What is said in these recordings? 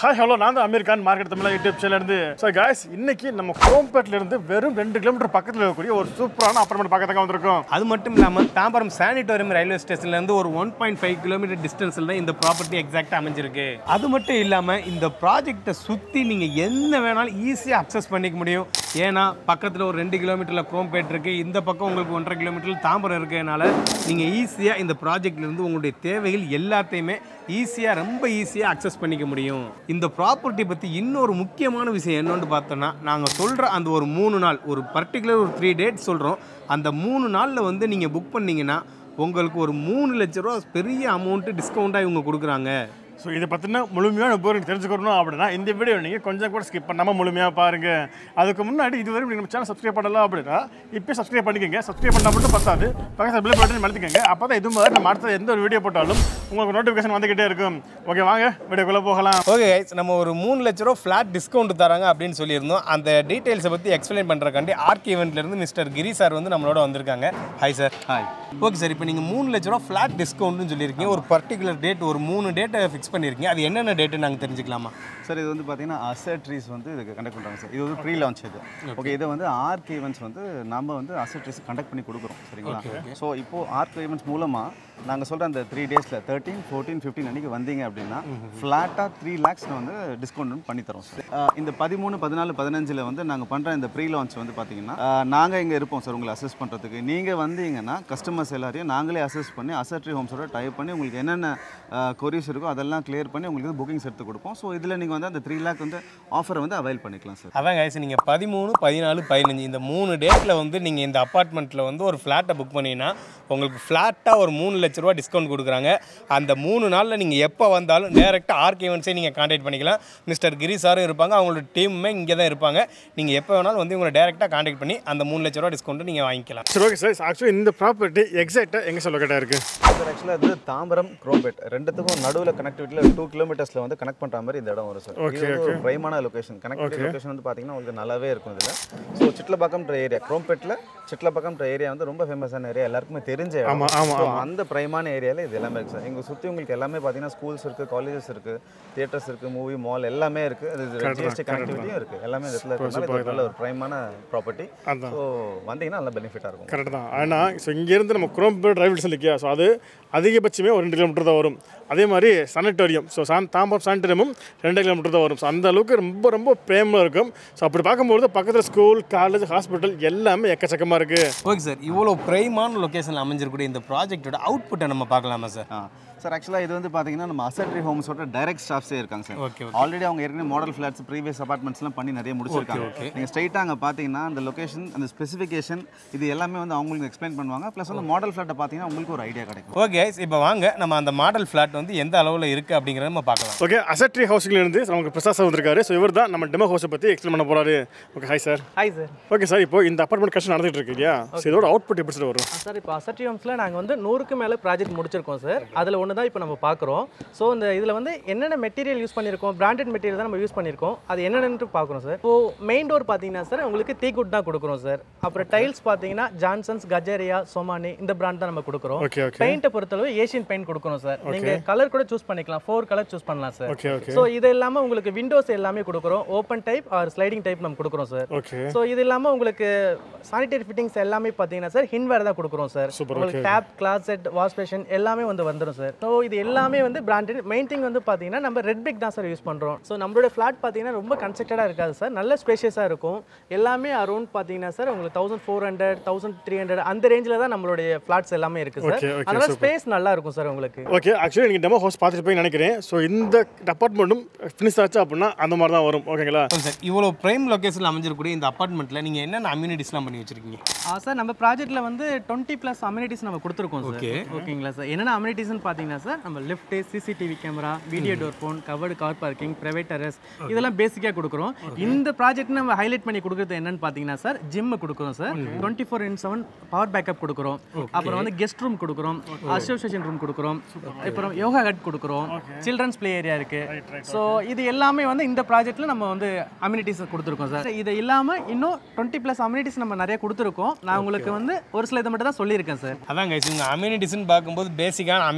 Hi hello நான் தான் Aamir Khan market Tamil YouTube channel இருந்து ஸோ காய்ஸ் இன்னைக்கு நம்ம குரோம்பேட்ல இருந்து வெறும் ரெண்டு கிலோமீட்டர் பக்கத்தில் இருக்கக்கூடிய ஒரு சூப்பரான அப்பார்ட்மெண்ட் பக்கத்துக்கு வந்திருக்கோம் அது மட்டும் இல்லாமல் தாம்பரம் சானிட்டோரியம் ரயில்வே ஸ்டேஷன்லேருந்து ஒரு ஒன் பாயிண்ட் ஃபைவ் கிலோமீட்டர் டிஸ்டன்ஸில் தான் இந்த ப்ராப்பர்ட்டி எக்ஸாக்டாக அமைஞ்சிருக்கு அது மட்டும் இல்லாமல் இந்த ப்ராஜெக்டை சுற்றி நீங்கள் என்ன வேணாலும் ஈஸியாக அக்சஸ் பண்ணிக்க முடியும் ஏன்னா பக்கத்தில் ஒரு ரெண்டு கிலோமீட்டரில் குரோம்பேட் இருக்குது இந்த பக்கம் உங்களுக்கு ஒன்றரை கிலோமீட்டரில் தாம்பரம் இருக்கிறதுனால நீங்கள் ஈஸியாக இந்த ப்ராஜெக்ட்லேருந்து உங்களுடைய தேவைகள் எல்லாத்தையுமே ஈஸியாக ரொம்ப ஈஸியாக அக்சஸ் பண்ணிக்க முடியும் இந்த ப்ராப்பர்ட்டி பற்றி இன்னொரு முக்கியமான விஷயம் என்னன்னு பார்த்தோன்னா நாங்கள் சொல்கிற அந்த ஒரு மூணு நாள் ஒரு பர்டிகுலர் ஒரு த்ரீ டேட் சொல்கிறோம் அந்த மூணு நாளில் வந்து நீங்கள் புக் பண்ணீங்கன்னா உங்களுக்கு ஒரு மூணு லட்ச ரூபா பெரிய அமௌண்ட்டு டிஸ்கவுண்ட்டாக இவங்க கொடுக்குறாங்க ஸோ இதை பற்றின முழுமையான விவரம் தெரிஞ்சுக்கணும் அப்படின்னா இந்த வீடியோ நீங்கள் கொஞ்சம் கூட ஸ்கிப் பண்ணாமல் முழுமையாக பாருங்கள் அதுக்கு முன்னாடி இதுவரை நீங்கள் நம்ம சேனல் சப்ஸ்கிரைப் பண்ணலாம் அப்படின்னா இப்போ சப்ஸ்கிரைப் பண்ணிக்கோங்க சப்ஸ்கிரைப் பண்ணால் மட்டும் பத்தாது பக்கத்தில் பில் பட்டன் மறந்துக்கோங்க அப்போ தான் இது மாதிரி நம்ம அடுத்த எந்த ஒரு வீடியோ போட்டாலும் உங்களுக்கு நோட்டிஃபிகேஷன் வந்துக்கிட்டே இருக்கும் ஓகே வாங்க வீடியோக்குள்ளே போகலாம் ஓகே கைஸ் நம்ம ஒரு மூணு லட்ச ரூபா ஃப்ளாட் டிஸ்கவுண்ட் தராங்க அப்படின்னு சொல்லியிருந்தோம் அந்த டீட்டெயில்ஸை பற்றி எக்ஸ்பிளைன் பண்ணுறக்காண்டி ஆர்க் ஈவெண்ட்லேருந்து மிஸ்டர் கிரி சார் வந்து நம்மளோட வந்திருக்காங்க hi sir hi okay sir இப்போ நீங்கள் மூணு லட்ச ரூபா ஃப்ளாட் டிஸ்கவுண்ட்னு சொல்லியிருக்கீங்க ஒரு பர்டிகுலர் டேட் ஒரு மூணு டேட்டை ஃபிக்ஸ் பண்ணியிருக்கீங்க அது என்னென்ன டேட்டு நாங்கள் தெரிஞ்சுக்கலாமா சார் இது வந்து பார்த்தீங்கன்னா அசட் ட்ரீஸ் வந்து இதுக்கு கண்டக்ட் பண்ணுறாங்க சார் இது வந்து ப்ரீ லான்ச் இது ஓகே இதை வந்து ஆர்க் ஈவெண்ட்ஸ் வந்து நம்ம வந்து அசட் ட்ரீஸ் கண்டக்ட் பண்ணி கொடுக்குறோம் சரிங்களா ஸோ இப்போது ஆர்க் ஈவெண்ட்ஸ் மூலமாக நாங்கள் சொல்கிற அந்த த்ரீ டேஸில் தேர்ட்டீன் ஃபோர்டீன் ஃபிஃப்டீன் அன்றைக்கி வந்தீங்க அப்படின்னா ஃப்ளாட்டாக த்ரீ லேக்ஸ் வந்து டிஸ்கவுண்ட் பண்ணி தரோம் சார் அஹ் இந்த பதிமூணு பதினாலு பதினஞ்சில் வந்து நாங்கள் பண்ணுற இந்த ப்ரீ லான்ச் வந்து பார்த்தீங்கன்னா நாங்கள் இங்கே இருப்போம் சார் உங்களை அசஸ் பண்ணுறதுக்கு நீங்கள் வந்தீங்கன்னா கஸ்டமர்ஸ் எல்லாரையும் நாங்களே அசஸ் பண்ணி அசட்ரி ஹோம்ஸோட டைப் பண்ணி உங்களுக்கு என்னென்ன கொரிஸ் இருக்கோ அதெல்லாம் கிளியர் பண்ணி உங்களுக்கு புக்கிங்ஸ் எடுத்து கொடுப்போம் ஸோ இதில் நீங்கள் வந்து அந்த த்ரீ லேக் வந்து ஆஃபரை வந்து அவைல் பண்ணிக்கலாம் சார் அதான் கைஸ் நீங்கள் பதிமூணு பதினாலு பதினஞ்சு இந்த மூணு டேட்டில் வந்து நீங்கள் இந்த அப்பார்ட்மெண்ட்டில் வந்து ஒரு ஃப்ளாட்டை புக் பண்ணீங்கன்னா உங்களுக்கு ஃப்ளாட்டாக ஒரு மூணு லட்ச ரூபா டிஸ்கவுண்ட் கொடுக்குறாங்க அந்த மூணு நாளில் நீங்கள் எப்போ வந்தாலும் டேரெக்டாக ஆர்க் ஈவெண்ட்ஸே நீங்கள் காண்டாக்ட் பண்ணிக்கலாம் மிஸ்டர் கிரி சாரும் இருப்பாங்க அவங்களோட டீமுமே இங்கே தான் இருப்பாங்க நீங்கள் எப்போ வேணாலும் வந்து உங்களை டேரெக்டாக காண்டாக்ட் பண்ணி அந்த மூணு லட்ச ரூபா டிஸ்கவுண்ட்டு நீங்கள் வாங்கிக்கலாம் சரி ஓகே சார் ஆக்சுவலி இந்த ப்ராப்பர்ட்டி எக்ஸாக்டாக எங்கே சொல்ல கேட்டால் இருக்குது சார் ஆக்சுவலாக இது தாம்பரம் குரோம்பேட் ரெண்டுத்துக்கும் நடுவில் கனெக்டிவிட்டியில் டூ கிலோமீட்டர்ஸில் வந்து கனெக்ட் பண்ணுற மாதிரி இந்த இடம் வரும் சார் இது வந்து ஒரு பிரைமான லொகேஷன் கனெக்டிவிட்டி லொகேஷன் வந்து பார்த்தீங்கன்னா உங்களுக்கு நல்லாவே இருக்கும் இதில் ஸோ சிட்லப்பாக்கம்ன்ற ஏரியா குரோம்பேட்டில் சிட்லப்பாக்கம்ன்ற ஏரியா வந்து ரொம்ப ஃபேமஸான ஏரியா எல்லாருக்குமே தெரிஞ்ச இடம் ஆமா, ஆமா, So, அந்த பிரைமான ஏரியாவில் இது எல்லாமே இருக்குது சார் இங்கே சுற்றி உங்களுக்கு எல்லாமே பார்த்தீங்கன்னா ஸ்கூல்ஸ் இருக்குது காலேஜஸ் இருக்குது தியேட்டர்ஸ் இருக்குது மூவி மால் எல்லாமே இருக்குது அது ஜிஎஸ்டி கனெக்டிவிட்டியும் இருக்குது எல்லாமே இந்த இடத்துல இருக்கிறதுனால இது ஒரு நல்ல ஒரு பிரைமான ப்ராப்பர்ட்டி அதான். ஸோ வந்தீங்கன்னா நல்லா பெனிஃபிட்டாக இருக்கும் கரெக்ட் தான் ஆனால் ஸோ இங்கேருந்து நம்ம குரோம்பேட் ரயில்வே இல்லையா ஸோ அது அதிகபட்சமே ஒரு ரெண்டு கிலோமீட்டர் தான் வரும் அதே மாதிரி சானிட்டோரியம் ஸோ சான் தாம்பரம் சானிட்டோரியமும் ரெண்டு கிலோமீட்டர் தான் வரும் ஸோ அந்த அளவுக்கு ரொம்ப ரொம்ப பிரேமமாக இருக்கும் ஸோ அப்படி பார்க்கும்போது பக்கத்தில் ஸ்கூல் காலேஜ் ஹாஸ்பிட்டல் எல்லாமே எக்கச்சக்கமாக இருக்குது ஓகே சார் இவ்வளோ ப்ரைமான லொக்கேஷனில் அமைஞ்சிருக்கக்கூடிய இந்த ப்ராஜெக்ட்டோட அவுட்புட்டை நம்ம பார்க்கலாமா சார் ஆ சார் ஆக்சுவலாக இது வந்து பார்த்தீங்கன்னா நம்ம அசட்ரி ஹோம்ஸோட டைரக்ட் ஸ்டாஃப்ஸே இருக்காங்க சார் Okay, ஆல்ரெடி அவங்க ஏற்கனவே மாடல் ஃபிளாட்ஸ் ப்ரீவியஸ் அபார்ட்மெண்ட்ஸ்லாம் பண்ணி நிறைய முடிச்சிருக்காங்க நீங்கள் ஸ்ட்ரைட்டாக அங்கே பார்த்தீங்கன்னா அந்த லொகேஷன் அந்த ஸ்பெசிஃபிகேஷன் இது எல்லாமே வந்து அவங்களுக்கு எக்ஸ்பிளைன் பண்ணுவாங்க ப்ளஸ் வந்து மாடல் ஃபிளாட்டை பார்த்தீங்கன்னா உங்களுக்கு ஒரு ஐடியா கிடைக்கும் ஓகே இப்போ வாங்க நம்ம அந்த மாடல் ஃப்ளாட் வந்து எந்த அளவில் இருக்குது அப்படிங்கிறத நம்ம பார்க்கலாம் ஓகே அசட்ரி ஹவுசிங்லேருந்து நமக்கு பிரசாத் சார் வந்திருக்காரு ஸோ இவர் தான் நம்ம டெமோ ஹவுஸை பற்றி எக்ஸ்பிளைன் பண்ண போகிறாரு okay hi sir hi sir okay sir இப்போ இந்த அப்பார்ட்மெண்ட் கஷ்டம் நடந்துட்டு இருக்கு இல்லையா ஸோ இதோட அவுட்புட் எப்படி சார் வரும் சார் இப்போ அசட்டி ஹோம்ஸில் நாங்கள் வந்து நூறுக்கு மேலே ப்ராஜெக்ட் முடிச்சிருக்கோம் சார் அதில் ஒன்று தான் இப்போ நம்ம பார்க்குறோம் ஸோ இந்த இதில் வந்து என்னென்ன மெட்டீரியல் யூஸ் பண்ணியிருக்கோம் பிராண்டட் மெட்டீரியல் தான் நம்ம யூஸ் பண்ணியிருக்கோம் அது என்னென்னு பார்க்குறோம் சார் இப்போ மெயின் டோர் பார்த்தீங்கன்னா சார் உங்களுக்கு தீக்குட் தான் கொடுக்குறோம் சார் அப்புறம் டைல்ஸ் பார்த்தீங்கன்னா ஜான்சன்ஸ் கஜேரியா சோமானி இந்த பிராண்ட் தான் நம்ம கொடுக்குறோம் ஓகே ஓகே பெயிண்ட்டை பொறுத்தளவு ஏஷியன் பெயிண்ட் கொடுக்குறோம் சார் நீங்கள் கலர் கூட சூஸ் பண்ணிக்கலாம் ஃபோர் கலர் சூஸ் பண்ணலாம் சார் ஓகே ஓகே ஸோ இது இல்லாமல் உங்களுக்கு விண்டோஸ் எல்லாமே கொடுக்குறோம் open type or sliding type நம்ம கொடுக்குறோம் சார் ஓகே ஸோ இது இல்லாமல் உங்களுக்கு சானிடரி ஃபிட்டிங்ஸ் எல்லாமே பார்த்தீங்கன்னா சார் ஹின்வேர் தான் கொடுக்குறோம் சார் Super, உங்களுக்கு டேப் கிளாசெட் வாஷ் பேஷன் எல்லாமே வந்து வந்துடும் சார் ஸோ இது எல்லாமே வந்து பிராண்டட் மெயின் திங் வந்து பார்த்தீங்கன்னா நம்ம ரெட் பிக் தான் சார் யூஸ் பண்ணுறோம் ஸோ நம்மளோட ஃப்ளாட் பார்த்தீங்கன்னா ரொம்ப கன்ஸ்ட்ரக்டடாக இருக்காது சார் நல்ல ஸ்பேஷியஸாக இருக்கும் எல்லாமே அரௌண்ட் பார்த்தீங்கன்னா சார் உங்களுக்கு thousand four hundred thousand three hundred அந்த ரேஞ்சில் தான் நம்மளுடைய ஃப்ளாட்ஸ் எல்லாமே இருக்குது சார் Okay, okay, அதனால ஸ்பேஸ் நல்லா இருக்கும் சார் உங்களுக்கு ஓகே ஆக்சுவலி நீங்கள் டெமோ ஹவுஸ் பார்த்துட்டு போய் நினைக்கிறேன் ஸோ இந்த அப்பார்ட்மெண்ட்டும் ஃபினிஷ் ஆச்சு அப்படின்னா அந்த மாதிரி தான் வரும் ஓகேங்களா ஓகே சார் இவ்வளோ ப்ரைம் லொக்கேஷனில் அமைஞ்சிருக்கக்கூடிய இந்த அப்பார்ட்மெண்ட்டில் நீங்கள் என்னென்ன அம்யூனிட்டிஸ்லாம் பண்ணி வச்சிருக்கீங்க சார் நம்ம ப்ராஜெக்ட்டில் வந்து டுவெண்ட்டி ப்ளஸ் அம்யூனிட்டிஸ் நம்ம கொடுத்துருக்கோம் சார் Okay. ஓகேங்களா சார் என்னென்ன அம்யூனிட்டிஸ்னு பார்த்தீங்கன்னா சார் நம்ம lift CCTV camera video door phone covered car parking private terrace இதெல்லாம் பேசிக்காக கொடுக்குறோம் இந்த ப்ராஜெக்ட் நம்ம ஹைலைட் பண்ணி கொடுக்குறது என்னன்னு பார்த்தீங்கன்னா சார் ஜிம் கொடுக்குறோம் sir twenty four in seven power backup கொடுக்குறோம் அப்புறம் வந்து கெஸ்ட் ரூம் கொடுக்குறோம் அசோசியேஷன் ரூம் கொடுக்குறோம் அப்புறம் யோகா ஹட் கொடுக்குறோம் சில்ட்ரன்ஸ் ப்ளே ஏரியா இருக்கு ஸோ இது எல்லாமே வந்து இந்த ப்ராஜெக்ட்டில் நம்ம வந்து அம்யூனிட்டிஸ் கொடுத்துருக்கோம் சார் இது இல்லாமல் இன்னும் டுவெண்ட்டி ப்ளஸ் அம்யூனிட்டிஸ் நம்ம நிறைய கொடுத்துருக்கோம் நான் உங்களுக்கு வந்து ஒரு சில இதை மட்டும் தான் சொல்லியிருக்கேன் சார் அதான் கைஸ் உங்கள் அம்யூனிட்டிஸ்னு பார்க்கும்போது பேசிக்கான அம்யூனிட்டிஸோட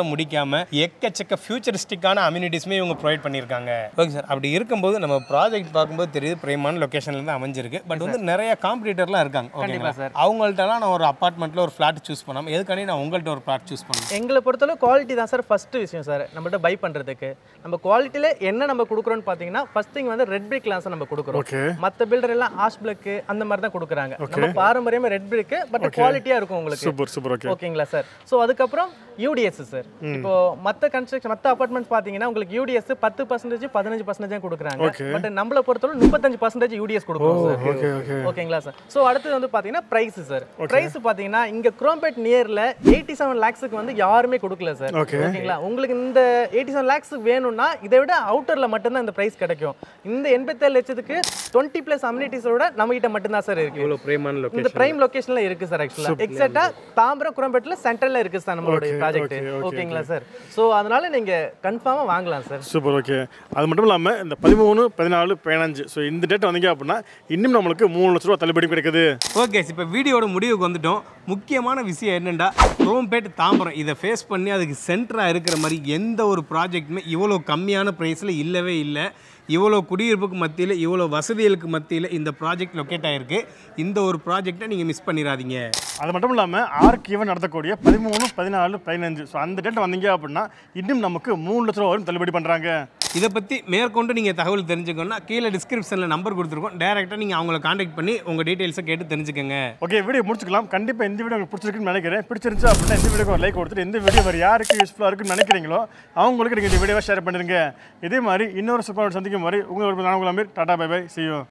முடிக்காம எக்கச்சக்க ஃபியூச்சரிஸ்டிக்கான அம்யூனிட்டிஸுமே இவங்க ப்ரொவைட் பண்ணியிருக்காங்க ஓகே சார் அப்படி இருக்கும்போது நம்ம ப்ராஜெக்ட் பார்க்கும்போது தெரியுது பிரேமான லொகேஷன்ல இருந்து அமைஞ்சிருக்கு பட் வந்து நிறைய காம்படிட்டர்லாம் இருக்காங்க ஓகேங்களா sir. அவங்கள்ட்டலாம் நான் ஒரு அப்பார்ட்மெண்ட்ல ஒரு ஃபிளாட் சூஸ் பண்ணாம எதுக்காண்டி நான் உங்கள்கிட்ட ஒரு ஃபிளாட் சூஸ் பண்ணேன் எங்களை பொறுத்தளவு குவாலிட்டி தான் சார் ஃபர்ஸ்ட் விஷயம் சார் நம்மள்ட்ட பை பண்ணுறதுக்கு நம்ம குவாலிட்டியில் என்ன நம்ம கொடுக்குறோம்னு பார்த்தீங்கன்னா ஃபர்ஸ்ட் திங் வந்து ரெட் பிரிக் லான்ஸ் நம்ம கொடுக்குறோம் Okay. மற்ற பில்டர் எல்லாம் ஆஷ் பிளக் அந்த மாதிரி தான் கொடுக்குறாங்க நம்ம பாரம்பரியமாக ரெட் பிரிக் பட் குவாலிட்டியாக இருக்கும் உங்களுக்கு சூப்பர் சூப்பர் ஓகே ஓகேங்களா சார் ஸோ அதுக்கப்புறம் யூடிஎஸ் சார் இப்போ மற்ற கன்ஸ்ட்ரக்ஷன் மற்ற அபார்ட்மெண்ட்ஸ் பார்த்தீங்கன்னா உங்களுக்கு யூடிஎஸ் பத்து பர்சன்டேஜ் பதினஞ்சு பர்சன்டேஜ் கொடுக்குறாங்க Okay. பட் நம்மளை பொறுத்தவரை முப்பத்தஞ்சு பர்சன்டேஜ் யூடிஎஸ் கொடுக்குறோம் சார் ஓகே ஓகே ஓகேங்களா சார் ஸோ அடுத்தது வந்து பார்த்தீங்கன்னா ப்ரைஸ் சார் ப்ரைஸ் பார்த்தீங்கன்னா இங்கே குரோம்பேட் நியரில் எயிட்டி செவன் லேக்ஸுக்கு வந்து யாருமே கொடுக்கல சார் Okay. ஓகேங்களா உங்களுக்கு இந்த எயிட்டி செவன் லேக்ஸ் வேணும்னா இதை விட அவுட்டரில் மட்டும்தான் இந்த ப்ரைஸ் கிடைக்கும் இந்த எண்பத்தேழு லட்சத்துக்கு டுவெண்ட்டி ப்ளஸ் அம்யூனிட்டிஸோட நம்ம கிட்ட மட்டும்தான் சார் இருக்கு இவ்வளோ பிரேமான இந்த லொகேஷன் பிரைம் லொகேஷன்ல இருக்கு சார் ஆக்சுவலா எக்ஸாக்ட்டா தாம்பரம் குரம்பேட்ல சென்டர்ல இருக்கு சார் நம்மளுடைய Okay, ப்ராஜெக்ட் okay, okay, ஓகேங்களா சார் ஸோ அதனால நீங்க கன்ஃபார்மா வாங்கலாம் சார் சூப்பர் ஓகே அது மட்டும் இல்லாமல் இந்த பதிமூணு பதினாலு பதினஞ்சு ஸோ இந்த டேட் வந்தீங்க அப்படின்னா இன்னும் நம்மளுக்கு மூணு லட்ச ரூபா தள்ளுபடி கிடைக்குது ஓகே இப்போ வீடியோட முடிவுக்கு வந்துட்டோம் முக்கியமான விஷயம் என்னென்னா குரோம்பேட் தாம்பரம் இதை ஃபேஸ் பண்ணி அதுக்கு சென்டராக இருக்கிற மாதிரி எந்த ஒரு ப்ராஜெக்ட்டுமே இவ்வளோ கம்மியான ப்ரைஸில் இல்லவே இல்லை இவ்வளோ குடியிருப்புக்கு மத்தியில் இவ்வளோ வசதிகளுக்கு மத்தியில் இந்த ப்ராஜெக்ட் லொக்கேட் ஆகிருக்கு இந்த ஒரு ப்ராஜெக்டை நீங்கள் மிஸ் பண்ணிடாதீங்க அது மட்டும் இல்லாமல் ஆர்க் ஈவன் நடத்தக்கூடிய பதிமூணு பதினாலு பதினஞ்சு ஸோ அந்த டேட் வந்தீங்க அப்படின்னா இன்னும் நமக்கு மூணு லட்ச ரூபா வரைக்கும் தள்ளுபடி பண்ணுறாங்க இதை பற்றி மேற்கொண்டு நீங்கள் தகவல் தெரிஞ்சுக்கணும்னா கீழே டிஸ்கிரிப்ஷனில் நம்பர் கொடுத்துருக்கோம் டேரெக்டாக நீங்கள் அவங்கள காண்டாக்ட் பண்ணி உங்கள் டீட்டெயில்ஸை கேட்டு தெரிஞ்சுக்கங்க ஓகே வீடியோ முடிச்சுக்கலாம் கண்டிப்பாக இந்த வீடியோ உங்களுக்கு பிடிச்சிருக்குன்னு நினைக்கிறேன் பிடிச்சிருந்துச்சு அப்படின்னா இந்த வீடியோக்கு ஒரு லைக் கொடுத்துட்டு இந்த வீடியோ வேறு யாருக்கு யூஸ்ஃபுல்லாக இருக்குன்னு நினைக்கிறீங்களோ அவங்களுக்கு நீங்கள் இந்த வீடியோவை ஷேர் பண்ணிடுங்க இதே மாதிரி இன்னொரு சூப்பர் சந்திக்கும் மாதிரி உங்கள் நான் உங்களை tata bye bye see you